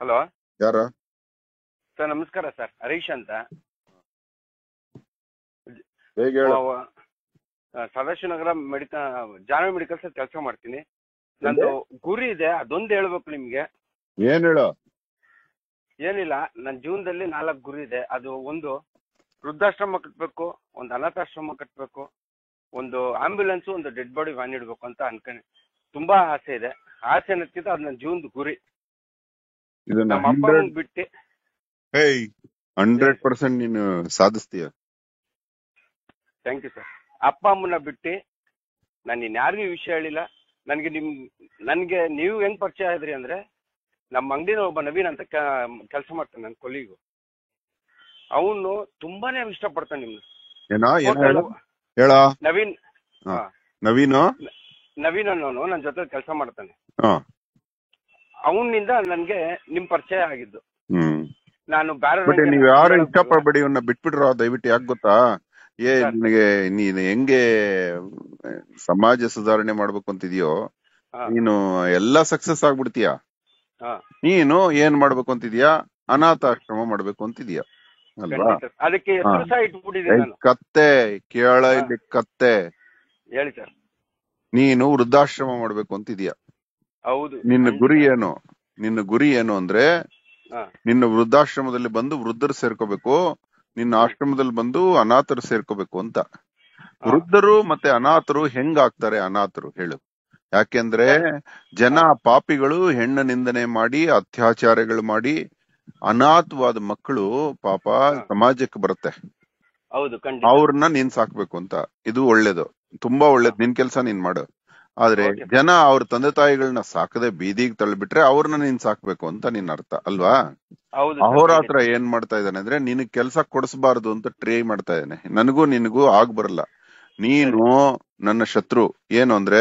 Hello ಯಾರ sir ನಮಸ್ಕಾರ sir Harish ಅಂತ ಬೇಗ ಹೇಳು ಅವ- ಆ, ಸದಾಶಿವನಗರ ಮೆಡಿಕ ಜಾನವಿ ಮೆಡಿಕಲ್ಸ್ ಕೆಲಸ ಮಾಡ್ತೀನಿ ನಂದು ಗುರಿ ಇದೆ ಅದೊಂದು ಹೇಳ್ಬೇಕು ನಿಮ್ಗೆ ಏನ್ ಹೇಳು ಏನಿಲ್ಲ ನನ್ನ ಜೀವನದಲ್ಲಿ ನಾಲ್ಕು ಗುರಿ ಇದೆ ಅದು ಒಂದು ವೃದ್ಧಾಶ್ರಮ ಕಟ್ಟಬೇಕು ಒಂದು ಅನಾಥಾಶ್ರಮ ಕಟ್ಟಬೇಕು ಒಂದು ಆಂಬ್ಯುಲೆನ್ಸ್ ಒಂದು ಡೆಡ್ ಬಾಡಿ ವ್ಯಾನ್ ಇಡಬೇಕು ಅಂತ ಅನ್ಕೊಂಡು ತುಂಬಾ ಆಸೆ ಇದೆ ಆಸೆ ಅನ್ನೋದ್ಕಿಂತ ಅದು ನನ್ನ ಜೀವನದ ಗುರಿ ಇದನ್ನ ನಮ್ಮ ಅಪ್ಪ ಹಂಡ್ರೆಡ್ ಅಮ್ಮನ್ ಬಿಟ್ಟು ಹೇಯ್ ಹಂಡ್ರೆಡ್ ಪರ್ಸೆಂಟ್ ನೀನು ಸಾಧಿಸ್ತೀಯ ಥ್ಯಾಂಕ್ ಯು ಸರ್ ಅಪ್ಪ ಅಮ್ಮನ ಬಿಟ್ಟು ನಾನು ಇನ್ಯಾರಿಗೂ ಈ ವಿಷಯ ಹೇಳಿಲ್ಲ ನನಗೆ ನಿಮ್ ನನಗೆ ನೀವು ಹೆಂಗ್ ಪರಿಚಯ ಆದ್ರಿ ಅಂದ್ರೆ ನಮ್ಮ ಅಂಗಡಿನ ಒಬ್ಬ ನವೀನ್ ಅಂತ ಕೆಲಸ ಮಾಡ್ತಾನೆ ನನ್ನ ಕೊಲಿಗು ಅವನು ತುಂಬಾನೇ ಇಷ್ಟಪಡ್ತಾನೆ ನಿಮ್ನ ಏನೋ ಏನೋ Hotel- ಹೇಳು ಹೇಳ ನವೀನ್ ಹಾ. ಹಾ. ನವೀನು ನವೀನ್ ಅನ್ನೋನು ನನ್ನ ಜೊತೆ ಕೆಲಸ ಮಾಡ್ತಾನೆ ಹಾ ಅವನಿಂದ ನನ್ಗೆ ನಿಮ್ ಪರಿಚಯ ಆಗಿದ್ದು ಹ್ಮ್ ನಾನು ಬೇರೆ ಬಟ್ ನೀವ್ ಯಾರು ಇಷ್ಟಪಡ್ಬೇಡಿ ಇವನ್ನ ಬಿಟ್ಬಿಡ್ರೋ ದಯವಿಟ್ಟು ಯಾಕೆ ಗೊತ್ತಾ ಏ ಸರ್. ನಿನಗೆ ನೀನ್ ಹೆಂಗೆ ಸಮಾಜ ಸುಧಾರಣೆ ಮಾಡ್ಬೇಕು ಅಂತಿದ್ಯೋ ನೀನು ಎಲ್ಲಾ ಸಕ್ಸಸ್ ಆಗ್ಬಿಡ್ತೀಯ ನೀನು ಏನ್ ಮಾಡ್ಬೇಕು ಅಂತಿದ್ಯಾ ಅನಾಥಾಶ್ರಮ ಮಾಡ್ಬೇಕು ಅಂತಿದ್ಯಾ ಅಲ್ವಾ ಅದಕ್ಕೆ ಹೆಸರು ಹಾ. ಸಹ ಇಟ್ಬಿಟ್ಟಿದ್ದೀನಿ ಏಯ್, ನಾನು ಕತ್ತೆ ಕೇಳ ಇಲ್ಲಿ ಕತ್ತೆ ಹೇಳಿ ಸರ್ ನೀನು ವೃದ್ಧಾಶ್ರಮ ಮಾಡ್ಬೇಕು ಅಂತಿದ್ಯಾ ಹೌದು ನಿನ್ನ ಖಂಡಿತ. ಗುರಿ ಏನು ನಿನ್ನ ಗುರಿ ಏನು ಅಂದ್ರೆ ಹಾ. ನಿನ್ನ ವೃದ್ಧಾಶ್ರಮದಲ್ಲಿ ಬಂದು ವೃದ್ಧರು ಸೇರ್ಕೋಬೇಕು ನಿನ್ನ ಆಶ್ರಮದಲ್ಲಿ ಬಂದು ಅನಾಥರು ಸೇರ್ಕೋಬೇಕು ಅಂತ ಹಾ. ವೃದ್ಧರು ಮತ್ತೆ ಅನಾಥರು ಹೆಂಗ್ ಆಗ್ತಾರೆ ಅನಾಥರು ಹೇಳು ಯಾಕೆಂದ್ರೆ ಜನ ಪಾಪಿಗಳು ಹೆಣ್ಣ ನಿಂದನೆ ಮಾಡಿ ಅತ್ಯಾಚಾರಗಳು ಮಾಡಿ ಅನಾಥವಾದ ಮಕ್ಕಳು ಪಾಪ ಸಮಾಜಕ್ಕೆ ಬರುತ್ತೆ ಹೌದು ಖಂಡಿತ ಅವ್ರನ್ನ ನೀನ್ ಸಾಕ್ಬೇಕು ಅಂತ ಇದು ಒಳ್ಳೇದು ತುಂಬಾ ಒಳ್ಳೇದು ನಿನ್ ಕೆಲ್ಸ ನೀನ್ ಮಾಡು ಆದ್ರೆ Okay. ಜನ ಅವ್ರ ತಂದೆ ತಾಯಿಗಳನ್ನ ಸಾಕದೆ ಬೀದಿಗೆ ತಳ್ಳಿಬಿಟ್ರೆ ಅವ್ರನ್ನ ನೀನ್ ಸಾಕ್ಬೇಕು ಅಂತ ನಿನ್ ಅರ್ಥ ಅಲ್ವಾ ಹೌದು ಸರ್, ಅಹೋರಾತ್ರ ಏನ್ ಮಾಡ್ತಾ ಇದ್ದಾನೆ ಅಂದ್ರೆ ನಿನಗ್ ಕೆಲ್ಸ ಕೊಡಿಸಬಾರ್ದು ಅಂತ ಟ್ರೈ ಮಾಡ್ತಾ ಇದ್ದಾನೆ ನನಗೂ ನಿನಗೂ ಆಗ್ ಬರಲ್ಲ ನೀನು ನನ್ನ ಶತ್ರು ಏನು ಅಂದ್ರೆ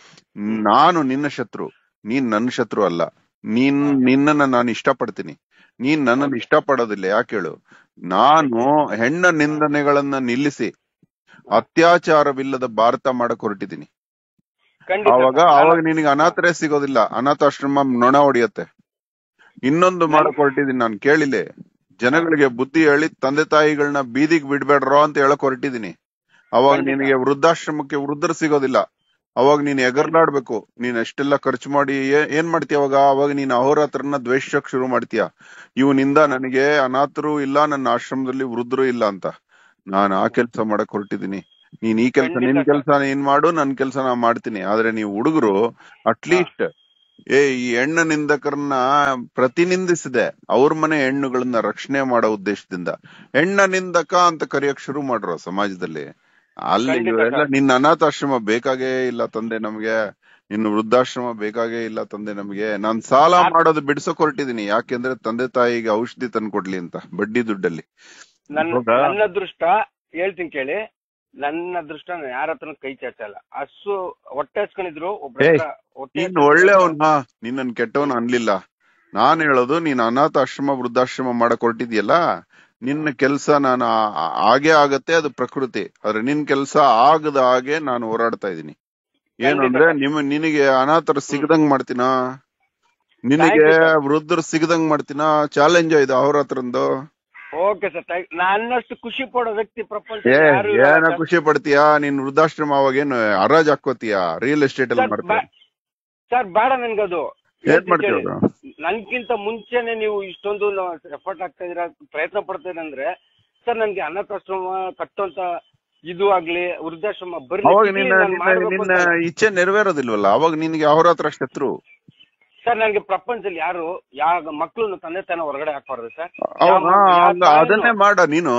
ನಾನು ನಿನ್ನ ಶತ್ರು ನೀನ್ ನನ್ನ ಶತ್ರು ಅಲ್ಲ ನೀನ್ ನಿನ್ನನ್ನ ನಾನು ಇಷ್ಟಪಡ್ತೀನಿ ನೀನ್ ನನ್ನನ್ನು ಇಷ್ಟಪಡೋದಿಲ್ಲ ಯಾಕೆ ಹೇಳು ನಾನು ಹೆಣ್ಣ ನಿಂದನೆಗಳನ್ನ ನಿಲ್ಲಿಸಿ ಅತ್ಯಾಚಾರವಿಲ್ಲದ ಭಾರತ ಮಾಡಕ್ ಹೊರಟಿದ್ದೀನಿ ಖಂಡಿತ ಅವಾಗ ಸರ್. ಅವಾಗ ನಿನಗೆ ಅನಾಥರೇ ಸಿಗೋದಿಲ್ಲ ಅನಾಥಾಶ್ರಮ ನೊಣ ಹೊಡಿಯತ್ತೆ ಇನ್ನೊಂದು ಮಾಡಕ್ ಹೊರಟಿದ್ದೀನಿ ನಾನು ಕೇಳಿಲೆ ಜನಗಳಿಗೆ ಬುದ್ಧಿ ಹೇಳಿ ತಂದೆ ತಾಯಿಗಳನ್ನ ಬೀದಿಗೆ ಬಿಡ್ಬೇಡ್ರೋ ಅಂತ ಹೇಳಕ್ ಹೊರಟಿದ್ದೀನಿ ಅವಾಗ ಖಂಡಿತ. ನಿನಗೆ ವೃದ್ಧಾಶ್ರಮಕ್ಕೆ ವೃದ್ಧರು ಸಿಗೋದಿಲ್ಲ ಅವಾಗ ನೀನ್ ಎಗರ್ಲಾಡ್ಬೇಕು ನೀನ್ ಎಷ್ಟೆಲ್ಲ ಖರ್ಚು ಮಾಡಿ ಏ- ಏನ್ ಮಾಡ್ತೀಯ ಅವಾಗ ಅವಾಗ ನೀನ್ ಅಹೋರಾತ್ರನ ದ್ವೇಷಕ್ ಶುರು ಮಾಡ್ತೀಯ ಇವನಿಂದ ನನಗೆ ಅನಾಥರು ಇಲ್ಲ ನನ್ನ ಆಶ್ರಮದಲ್ಲಿ ವೃದ್ಧರು ಇಲ್ಲ ಅಂತ ನಾನು ಆ ಕೆಲಸ ಮಾಡಕ್ ಹೊರಟಿದ್ದೀನಿ ನೀನ್ ಈ ಕೆಲಸ ಖಂಡಿತ ನಿನ್ ಸರ್. ಕೆಲಸ ನೀನ್ ಮಾಡು ನನ್ ಕೆಲಸ ನಾ ಮಾಡ್ತೀನಿ ಆದ್ರೆ ನೀವು ಹುಡುಗರು ಅಟ್ಲೀಸ್ಟ್ ಏ ಈ ಹೆಣ್ಣು ನಿಂದಕರನ್ನ ಪ್ರತಿನಿಂದಿಸಿದೆ ಅವ್ರ ಮನೆ ಹೆಣ್ಣುಗಳನ್ನ ರಕ್ಷಣೆ ಮಾಡೋ ಉದ್ದೇಶದಿಂದ ಹೆಣ್ಣ ನಿಂದಕ ಅಂತ ಕರೆಯಕ್ ಶುರು ಮಾಡ್ರು ಸಮಾಜದಲ್ಲಿ ಅಲ್ಲಿ ಖಂಡಿತ ಇವರೆಲ್ಲ ಸರ್. ನಿನ್ನ ಅನಾಥಾಶ್ರಮ ಬೇಕಾಗೇ ಇಲ್ಲ ತಂದೆ ನಮ್ಗೆ ನಿನ್ನ ವೃದ್ಧಾಶ್ರಮ ಬೇಕಾಗೇ ಇಲ್ಲ ತಂದೆ ನಮ್ಗೆ ನಾನ್ ಸಾಲ ಆ- ಮಾಡೋದು ಬಿಡ್ಸಕ್ ಹೊರಟಿದೀನಿ ಯಾಕೆಂದ್ರೆ ತಂದೆ ತಾಯಿಗೆ ಔಷಧಿ ತಂದ್ಕೊಡ್ಲಿ ಅಂತ ಬಡ್ಡಿ ದುಡ್ಡಲ್ಲಿ ನನ್ನ ಹೌದಾ? ನನ್ನ ಅದೃಷ್ಟ ಹೇಳ್ತೀನಿ ಕೇಳಿ ನನ್ನ ಅದೃಷ್ಟ ನಾನು ಯಾರ ಹತ್ರನೂ ಕೈ ಚಾಚಲ್ಲ ಅಷ್ಟು ಹೊಟ್ಟೆ ಹಚ್ಕೊಂಡಿದ್ರು ಒಬ್ರ ಏಯ್, ಹತ್ರ ಹೊಟ್ಟೆ ನೀನ್ ಹಚ್ಕೊಂಡಿದ್ರು. ಒಳ್ಳೆಯವನ್ನ ನಿನ್ನನ್ ಕೆಟ್ಟವನ್ ಅನ್ಲಿಲ್ಲ ನಾನ್ ಹೇಳೋದು ನೀನ್ ಅನಾಥಾಶ್ರಮ ವೃದ್ಧಾಶ್ರಮ ಮಾಡಕ್ ಹೊರಟಿದ್ಯಲ್ಲ ನಿನ್ನ ಕೆಲ್ಸ ನಾನು ಆ- ಆ- ಆಗೇ ಆಗತ್ತೆ ಅದು ಪ್ರಕೃತಿ ಆದ್ರೆ ನಿನ್ ಕೆಲ್ಸ ಆಗದ ಹಾಗೆ ನಾನು ಹೋರಾಡ್ತಾ ಇದ್ದೀನಿ ಏನು ಖಂಡಿತ ಅಂದ್ರೆ ಸರ್. ನಿಮ್ ನಿನಗೆ ಅನಾಥರು ಸಿಗದಂಗ್ ಮಾಡ್ತೀನಾ ನಿನಗೆ Thank you, sir. ವೃದ್ಧರು ಸಿಗದಂಗ್ ಮಾಡ್ತೀನಾ ಚಾಲೆಂಜ್ ಇದು ಅವ್ರ ಹತ್ರಂದು ಓಕೆ ಸರ್ ಥ್ಯಾಂಕ್ ನನ್ನಷ್ಟು ಖುಷಿ ಪಡೋ ವ್ಯಕ್ತಿ ಪ್ರಪಂಚ ಏ ಯಾರು ಇಲ್ಲ ಏನ ಸರ್. ಖುಷಿ ಪಡ್ತೀಯಾ ನೀನ್ ವೃದ್ಧಾಶ್ರಮ ಅವಾಗ ಏನು ಹರಾಜ್ ಹಾಕೋತೀಯಾ ರಿಯಲ್ ಎಸ್ಟೇಟ್ ಅಲ್ಲಿ ಸರ್, ಮಾಡ್ತೀಯ ಬಾ- ಸರ್ ಬೇಡ ನನ್ಗದು ಏನ್ ಹೇಳ್ತೀನಿ ಮಾಡ್ತೀಯ ಕೇಳಿ. ಅದು? ನನ್ಗಿಂತ ಮುಂಚೆನೆ ನೀವು ಇಷ್ಟೊಂದು ಎಫರ್ಟ್ ಆಗ್ತಾ ಇದೀರ ಪ್ರಯತ್ನ ಪಡ್ತಾ ಇದೀರ ಅಂದ್ರೆ ಸರ್ ನನ್ಗೆ ಅನಾಥಾಶ್ರಮ ಕಟ್ಟೋಂತ ಇದು ಆಗ್ಲಿ ವೃದ್ಧಾಶ್ರಮ ಬರ್ಲಿ ಅವಾಗ ಸಿಗ್ಲಿ, ನಿನ್ನ ನಾನ್ ನಿನ್ನ ಮಾಡ್ಬೇಕು ನಿನ್ನ ಅಂತ. ಇಚ್ಛೆ ನೆರವೇರೋದಿಲ್ವಲ್ಲ ಅವಾಗ ನಿನ್ಗೆ ಅವ್ರ ಹತ್ರ ಶತ್ರು ಸರ್ ನನ್ಗೆ ಪ್ರಪಂಚದಲ್ಲಿ ಯಾರು ಯಾವ ಮಕ್ಕಳನ್ನು ತಂದೆ ತಾನ ಹೊರಗಡೆ ಹಾಕ್ಬಾರ್ದು ಸರ್ ಅವಾಗ ಯಾವ- ಯಾವ ಹಂಗ ತಾಯಿನೂ- ಅದನ್ನೇ ಮಾಡ ನೀನು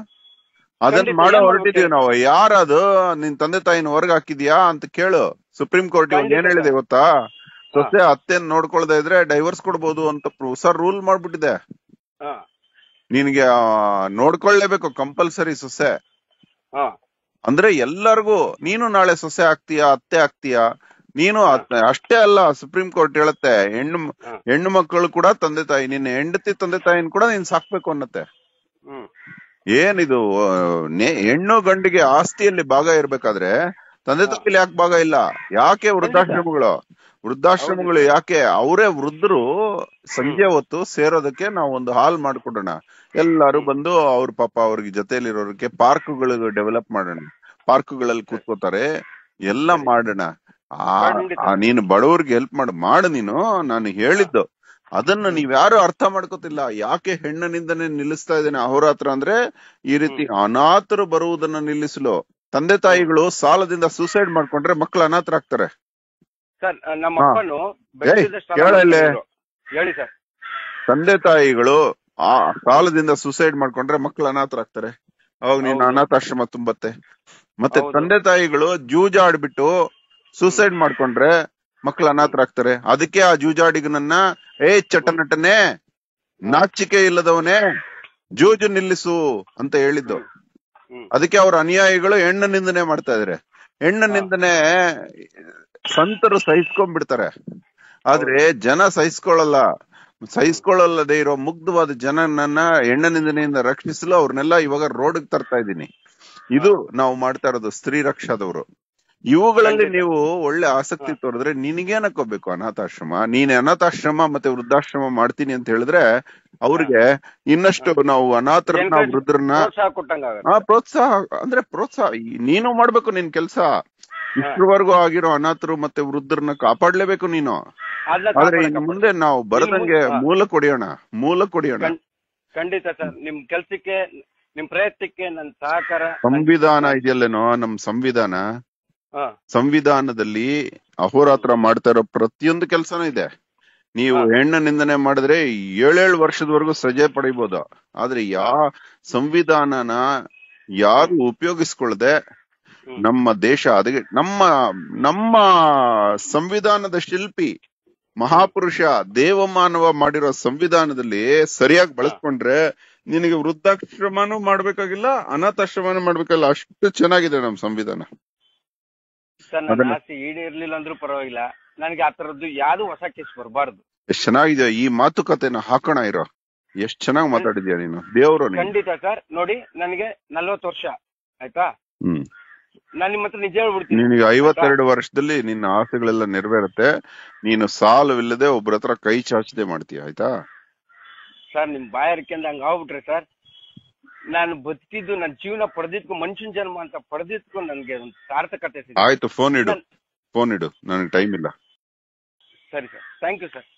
ಅದನ್ನ ಖಂಡಿತ ಮಾಡೋ ಏನ್ ಹೊರಟಿದೀವಿ ಮಾಡ್ಬೇಕು? ನಾವು ಯಾರದು ನಿನ್ ತಂದೆ ತಾಯಿನ ಹೊರಗ್ ಹಾಕಿದ್ಯಾ ಅಂತ ಕೇಳು ಸುಪ್ರೀಂ ಕೋರ್ಟ್ ಇವಾಗ ಖಂಡಿತ ಏನ್ ಹೇಳಿದೆ ಸರ್. ಗೊತ್ತಾ ಸೊಸೆ ಅತ್ತೆನ್ ನೋಡ್ಕೊಳ್ತಾ ಇದ್ರೆ ಡೈವರ್ಸ್ ಕೊಡ್ಬೋದು ಅಂತ ಹೊಸ ರೂಲ್ ಮಾಡ್ಬಿಟ್ಟಿದೆ ಹಾ ನಿನ್ಗೆ ಆ, ನೋಡ್ಕೊಳ್ಳೇಬೇಕು ಕಂಪಲ್ಸರಿ ಸೊಸೆ ಹಾ ಅಂದ್ರೆ ಎಲ್ಲರಿಗೂ ನೀನು ನಾಳೆ ಸೊಸೆ ಆಗ್ತೀಯಾ ಅತ್ತೆ ಆಗ್ತೀಯಾ ನೀನು ಅತ್- ಅಷ್ಟೇ ಅಲ್ಲ ಸುಪ್ರೀಂ ಕೋರ್ಟ್ ಹೇಳುತ್ತೆ ಹೆಣ್ಣು ಮ- ಹಾ. ಹೆಣ್ಣು ಮಕ್ಕಳು ಕೂಡ ತಂದೆ ತಾಯಿ ನಿನ್ನ ಹೆಂಡತಿ ತಂದೆ ತಾಯಿನ ಕೂಡ ನೀನ್ ಸಾಕ್ಬೇಕು ಅನ್ನತ್ತೆ ಹ್ಮ್ ಏನಿದು ಆ, ನೆ- ಹೆಣ್ಣು ಗಂಡಿಗೆ ಆಸ್ತಿಯಲ್ಲಿ ಭಾಗ ಇರ್ಬೇಕಾದ್ರೆ ತಂದೆ ತಾಯಿಲಿ ಯಾಕೆ ಭಾಗ ಇಲ್ಲ ಯಾಕೆ ವೃದ್ಧಾಶ್ರಮಗಳು ವೃದ್ಧಾಶ್ರಮಗಳು ಹೌದು. ಯಾಕೆ ಅವರೇ ವೃದ್ಧರು ಸಂಜೆ ಹೊತ್ತು ಸೇರೋದಕ್ಕೆ ನಾವು ಒಂದು ಹಾಲ್ ಮಾಡ್ಕೊಡೋಣ ಎಲ್ಲಾರು ಬಂದು ಅವ್ರ ಪಾಪ ಅವ್ರಿಗೆ ಜೊತೆಲಿರೋರಿಗೆ ಪಾರ್ಕ್ಗಳು ಡೆವಲಪ್ ಮಾಡೋಣ ಪಾರ್ಕ್ಗಳಲ್ಲಿ ಕೂತ್ಕೋತಾರೆ ಎಲ್ಲ ಮಾಡೋಣ ಆ ಖಂಡಿತ. ಆ ನೀನು ಬಡವರಿಗೆ ಹೆಲ್ಪ್ ಮಾಡು ಮಾಡು ನೀನು ನಾನು ಹೇಳಿದ್ದು ಅದನ್ನ ನೀವ್ಯಾರು ಅರ್ಥ ಮಾಡ್ಕೋತಿಲ್ಲ ಯಾಕೆ ಹೆಣ್ಣನಿಂದನೇ ನಿಲ್ಲಿಸ್ತಾ ಇದ್ದೇನೆ ಅಹೋರಾತ್ರ ಅಂದ್ರೆ ಈ ರೀತಿ ಅನಾಥರು ಬರುವುದನ್ನ ನಿಲ್ಲಿಸಲು ತಂದೆ ತಾಯಿಗಳು ಸಾಲದಿಂದ ಸೂಸೈಡ್ ಮಾಡ್ಕೊಂಡ್ರೆ ಮಕ್ಕಳು ಅನಾಥರಾಗ್ತಾರೆ ಸರ್ ನಮ್ಮ ಹಾ. ಅಪ್ಪನು ಬೆಳೆಸಿದಷ್ಟು ಹಣ ಕೇಳ ಇಲ್ಲಿ. ಮಾಡ್ತಿದ್ರು. ಹೇಳಿ ಸರ್ ತಂದೆ ತಾಯಿಗಳು ಆ ಸಾಲದಿಂದ ಸೂಸೈಡ್ ಮಾಡ್ಕೊಂಡ್ರೆ ಮಕ್ಕಳು ಅನಾಥರಾಗ್ತಾರೆ ಅವಾಗ ನೀನು ಹೌದು. ಅನಾಥಾಶ್ರಮ ತುಂಬತ್ತೆ ಮತ್ತೆ ಹೌದು. ತಂದೆ ತಾಯಿಗಳು ಜೂಜಾಡ್ಬಿಟ್ಟು ಸೂಸೈಡ್ ಮಾಡ್ಕೊಂಡ್ರೆ ಮಕ್ಕಳು ಅನಾಥರಾಗ್ತಾರೆ ಅದಕ್ಕೆ ಆ ಜೂಜಾಡಿಗನನ್ನ ಏ ಚಟನಟನೆ ನಾಚಿಕೆ ಇಲ್ಲದವನೇ ಜೂಜು ನಿಲ್ಲಿಸು ಅಂತ ಹೇಳಿದ್ದು ಹ್ಮ್ ಅದಕ್ಕೆ ಅವ್ರ ಅನುಯಾಯಿಗಳು ಹೆಣ್ಣು ನಿಂದನೆ ಮಾಡ್ತಾ ಇದಾರೆ ಹೆಣ್ಣು ನಿಂದನೆ ಸಂತರು ಸಹಿಸ್ಕೊಂಡ್ಬಿಡ್ತಾರೆ ಆದ್ರೆ ಜನ ಸಹಿಸ್ಕೊಳ್ಳಲ್ಲ ಸಹಿಸ್ಕೊಳ್ಳಲ್ಲದೆ ಇರೋ ಮುಗ್ಧವಾದ ಜನನನ್ನ ಹೆಣ್ಣ ನಿಂದನೆಯಿಂದ ರಕ್ಷಿಸಲು ಅವ್ರನ್ನೆಲ್ಲ ಇವಾಗ ರೋಡ್ಗೆ ತರ್ತಾ ಇದ್ದೀನಿ ಇದು ನಾವು ಮಾಡ್ತಾ ಇರೋದು ಸ್ತ್ರೀ ರಕ್ಷಾದವರು ಇವುಗಳಲ್ಲಿ ಖಂಡಿತ. ನೀವು ಒಳ್ಳೆ ಆಸಕ್ತಿ ತೋರಿದ್ರೆ ನಿನಗೇನಕ್ಕೋಬೇಕು ಅನಾಥಾಶ್ರಮ ನೀನ್ ಅನಾಥಾಶ್ರಮ ಮತ್ತೆ ವೃದ್ಧಾಶ್ರಮ ಮಾಡ್ತೀನಿ ಅಂತ ಹೇಳಿದ್ರೆ ಅವ್ರಿಗೆ ಇನ್ನಷ್ಟು ನಾವು ಅನಾಥರನ್ನ Encourage- ವೃದ್ಧರನ್ನ ಪ್ರೋತ್ಸಾಹ ಕೊಟ್ಟಂಗ ಆ ಪ್ರೋತ್ಸಾಹ ಅಂದ್ರೆ ಪ್ರೋತ್ಸಾಹ ಈ- ನೀನು ಮಾಡ್ಬೇಕು ನಿನ್ ಕೆಲ್ಸ ಇಷ್ಟರವರೆಗೂ ಆಗಿರೋ ಅನಾಥರು ಮತ್ತೆ ವೃದ್ಧರನ್ನ ಕಾಪಾಡ್ಲೇಬೇಕು ನೀನು ಆದ್ರೆ ಇನ್ ಮುಂದೆ ನಾವು ಬರದಂಗೆ ಹಾ. ಮೂಲ ಕೊಡಿಯೋಣ ಮೂಲ ಕೊಡಿಯೋಣ ಖಂಡಿತ ಸರ್ ನಿಮ್ ಕೆಲ್ಸಕ್ಕೆ ನಿಮ್ ಪ್ರಯತ್ನಕ್ಕೆ ನನ್ನ ಸಹಕಾರ ಸಂವಿಧಾನ ಇದೆಯಲ್ಲೇನೋ ನಮ್ ಸಂವಿಧಾನ ಹಾ ಸಂವಿಧಾನದಲ್ಲಿ ಅಹೋರಾತ್ರ ಮಾಡ್ತಾ ಇರೋ ಪ್ರತಿಯೊಂದು ಕೆಲಸನೂ ಇದೆ ನೀವು ಹಾ. ಹೆಣ್ಣ ನಿಂದನೆ ಮಾಡಿದ್ರೆ ಏಳೇಳು ವರ್ಷದವರೆಗೂ ಸಜೆ ಪಡಿಬಹುದು ಆದ್ರೆ ಯಾ ಸಂವಿಧಾನನ ಯಾರು ಉಪಯೋಗಿಸ್ಕೊಳ್ದೆ ಹ್ಮ್. ನಮ್ಮ ದೇಶ ಅದಕ್ಕೆ ನಮ್ಮ ನಮ್ಮ ಸಂವಿಧಾನದ ಶಿಲ್ಪಿ ಮಹಾಪುರುಷ ದೇವಮಾನವ ಮಾಡಿರೋ ಸಂವಿಧಾನದಲ್ಲಿ ಸರಿಯಾಗಿ ಬಳಸ್ಕೊಂಡ್ರೆ ನಿನಗೆ ವೃದ್ಧಾಶ್ರಮನೂ ಮಾಡ್ಬೇಕಾಗಿಲ್ಲ ಅನಾಥಾಶ್ರಮನೂ ಮಾಡ್ಬೇಕಾಗಿಲ್ಲ ಅಷ್ಟು ಚೆನ್ನಾಗಿದೆ ನಮ್ ಸಂವಿಧಾನ ಸರ್ ನನ್ನ ಅದನ್ನ- ಆಸೆ ಈಡೇರ್ಲಿಲ್ಲ ಅಂದ್ರೂ ಪರವಾಗಿಲ್ಲ ನನಗೆ ಆ ತರದ್ದು ಯಾವ್ದು ಹೊಸ ಕೇಸ್ ಬರಬಾರ್ದು ಎಷ್ಟ್ ಚೆನ್ನಾಗಿದೆ ಈ ಮಾತುಕತೆನ ಹಾಕೋಣ ಇರೋ ಎಷ್ಟ್ ಚೆನ್ನಾಗಿ ಮಾತಾಡಿದ್ಯಾ ನೀನು ದೇವ್ರು ನೀನು ಖಂಡಿತ ಸರ್ ನೋಡಿ ನನಗೆ ನಲ್ವತ್ತು ವರ್ಷ ಆಯ್ತಾ ಹ್ಮ್ ನಾನ್ ನಿಮ್ಮ ಹತ್ರ ನಿಜ ಹೇಳ್ಬಿಡ್ತೀನಿ ನಿನಗೆ ಐವತ್ತೆರಡು ವರ್ಷದಲ್ಲಿ ನಿನ್ನ ಆಸೆಗಳೆಲ್ಲ ನೆರವೇರುತ್ತೆ ನೀನು ಸಾಲವಿಲ್ಲದೆ ಒಬ್ರ ಹತ್ರ ಕೈ ಚಾಚದೆ ಮಾಡ್ತೀಯ ಆಯ್ತಾ ಸರ್ ನಿಮ್ ಬಾಯಾರಿಕೆಂದ ಹಂಗ ಆಗ್ಬಿಟ್ರೆ ಸರ್ ನಾನು ಬದುಕಿದ್ದು ನನ್ನ ಜೀವನ ಪಡೆದಿದ್ಕು ಮನುಷ್ಯನ ಜನ್ಮ ಅಂತ ಪಡೆದಿದ್ಕು ನನ್ಗೆ ಒಂದು ಸಾರ್ಥಕತೆ ಸಿಗುತ್ತೆ ಆಯ್ತು ಫೋನ್ ಇಡು ಫೋನ್ ಇಡು ನನಗೆ ಟೈಮ್ ಇಲ್ಲ ಸರಿ ಸರ್ ಥ್ಯಾಂಕ್ ಯು ಸರ್